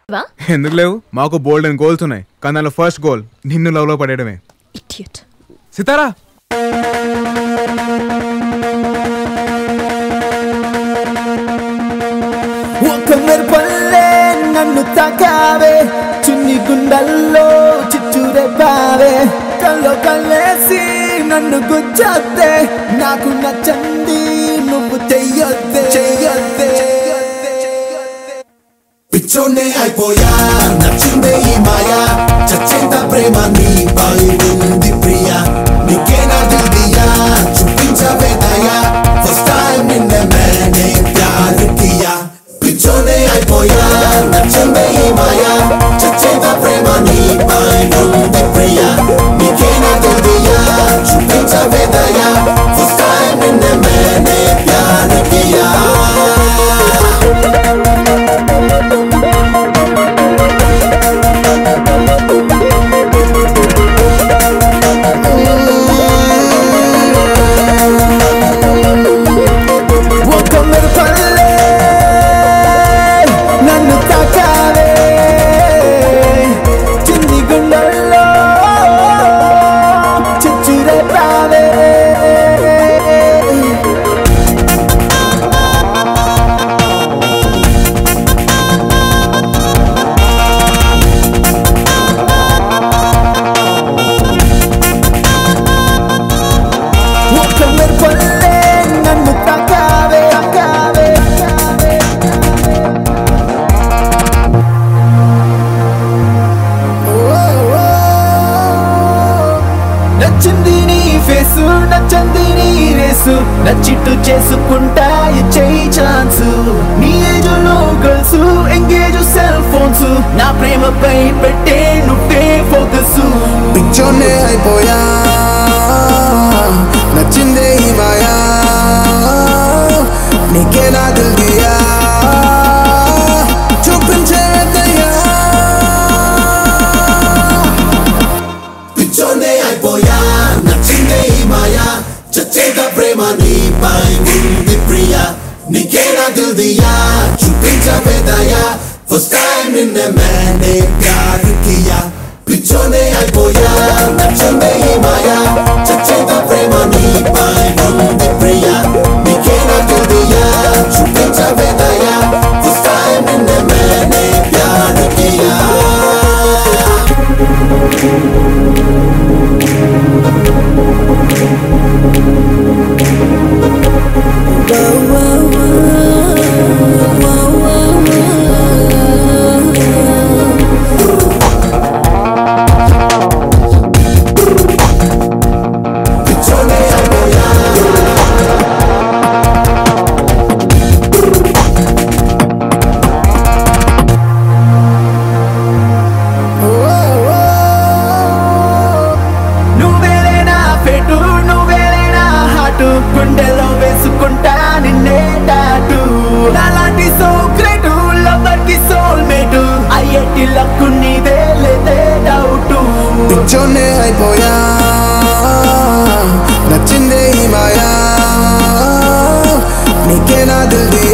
వా ఎందుకు లేవు మాకు బోల్డ్ అండ్ గోల్స్ ఉన్నాయి కానీ దానిలో ఫస్ట్ గోల్ నిన్ను లవ్ లో పడేయడమే ఇడియట్ సితారా ఒక మెరుపల్లే నన్ను తాకావే చున్ని గుండల్లో చిచ్చురేపావే కల్లో కల్లేసి నన్ను గుచ్చొద్దే నాకు నచ్చంది నువ్వు చెయ్యొద్దే చెయ్యొద్దే పిచ్చోనే అయిపోయా నచ్చిందే ఈ మాయా చచ్చేంత ప్రేమ నీపై ఉంది ప్రియా నీకే నా దిల్దియా చూపించవే దయా ఫస్ట్ టైం నిన్నే మేనే ప్యార్ కియా పిచ్చోనే అయిపోయా నచ్చిందే ఈ మాయా చచ్చేంత ప్రేమ నీపై ఉంది ప్రియా నీకే నా దిల్దియా చూపించవే దయా ఫస్ట్ టైం నిన్నే మేనే ప్యార్ కియా ఒక మెరుపల్లే నన్ను తాకావే చున్ని గుండల్లో చిచ్చురేపావే ఒక మెరుపల్లే నన్ను తాకావే తాకావే నచ్చింది నీ ఫేసు నచ్చంది నీ రేసు నచ్చిట్టు చేసుకుంటా ఇచ్చేయి ఛాన్స్ నీ ఏజ్ లో గర్ల్స్ ఎంగేజ్ సెల్ ఫోన్స్ నా ప్రేమపై పెట్టే నువ్వే ఫోకస్ పిచ్చోనే అయిపోయా నచ్చిందే ఈ మాయా నీకే నా దిల్దియా చూపించే దయ్యా పిచ్చోనే అయిపోయా నచ్చిందే ఈ మాయా చచ్చేత ప్రేమ నీపై ఉంది ప్రియా నీకే నా దిల్దియా చూపించవే దయా ఫస్ట్ టైం నిన్నే మేనే ప్యార్ కియా పిచ్చోనే అయిపోయా నచ్చిందే ఈ మాయా చచ్చేత ప్రేమ నీపై ఉంది ప్రియా నీకే నా దిల్దియా చూపించవే దయా ఫస్ట్ టైం నిన్నే మేనే ప్యార్ కియా పిచ్చోనే అయిపోయా నువ్వేలే నా ఫెటు నువ్వేలే నా హాటు గుండెలో వేసుకుంటా నిన్నే టాటు నాలాంటి సోక్రెటు లవర్ కి సోల్ మేటు అయ్యేటి లక్కు నీదే లేదే డౌటు పిచ్చోనే అయిపోయా నచ్చిందే ఈ మాయా నీకే నా దిల్ది